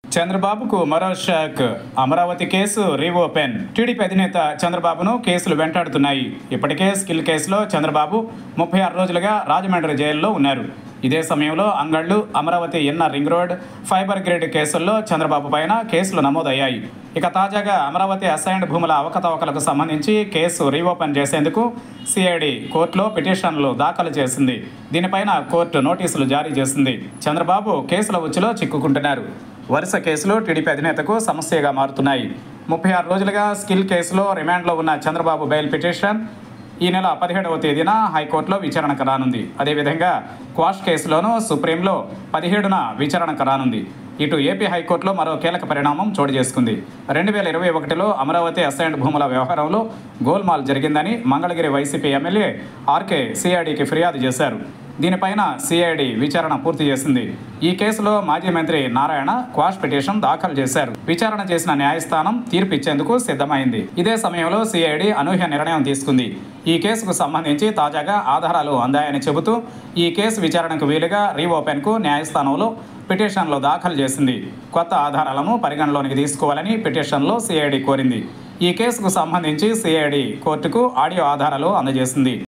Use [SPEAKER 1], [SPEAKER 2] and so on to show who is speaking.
[SPEAKER 1] చంద్రబాబుకు మరో shock Amaravati case reopen TDP అధినేత చంద్రబాబును కేసులు వెంటాడుతున్నాయి ఇప్పటికే స్కిల్ కేసులో చంద్రబాబు ముప్పై ఆరు రోజులుగా రాజమండ్రి జైల్లో ఉన్నారు ఇదే సమయంలో Angallu Amaravati inner ring road fibre grid కేసుల్లో చంద్రబాబు పైన కేసులు నమోదయ్యాయి ఇక తాజాగా అమరావతి అసైన్డ్ భూముల అవకతవకలకు సంబంధించి కేసు రీఓపెన్ చేసేందుకు సిఐడి కోర్టులో పిటిషన్లు దాఖలు చేసింది దీనిపైన కోర్టు నోటీసులు జారీ చేసింది చంద్రబాబు కేసుల ఉచ్చులో చిక్కుకుంటున్నారు వరుస కేసులు టీడీపీ అధినేతకు సమస్యగా మారుతున్నాయి ముప్పై ఆరు రోజులుగా స్కిల్ కేసులో రిమాండ్లో ఉన్న చంద్రబాబు బెయిల్ పిటిషన్ ఈ నెల పదిహేడవ తేదీన హైకోర్టులో విచారణకు రానుంది అదేవిధంగా క్వాష్ కేసులోనూ సుప్రీంలో పదిహేడున విచారణకు రానుంది ఇటు ఏపీ హైకోర్టులో మరో కీలక పరిణామం చోటు చేసుకుంది రెండు వేల ఇరవై ఒకటిలో అమరావతి అసైన్డ్ భూముల వ్యవహారంలో గోల్మాల్ జరిగిందని మంగళగిరి వైసీపీ ఎమ్మెల్యే ఆర్కే సిఐడికి ఫిర్యాదు చేశారు దీనిపైన సిఐడి విచారణ పూర్తి చేసింది ఈ కేసులో మాజీ మంత్రి నారాయణ క్వాష్ పిటిషన్ దాఖలు చేశారు విచారణ చేసిన న్యాయస్థానం తీర్పు ఇచ్చేందుకు సిద్ధమైంది ఇదే సమయంలో సిఐడి అనూహ్య నిర్ణయం తీసుకుంది ఈ కేసుకు సంబంధించి తాజాగా ఆధారాలు అందాయని చెబుతూ ఈ కేసు విచారణకు వీలుగా రీఓపెన్కు న్యాయస్థానంలో పిటిషన్లో దాఖలు చేసింది కొత్త ఆధారాలను పరిగణలోనికి తీసుకోవాలని పిటిషన్లో సిఐడి కోరింది ఈ కేసుకు సంబంధించి సిఐడి కోర్టుకు ఆడియో ఆధారాలు అందజేసింది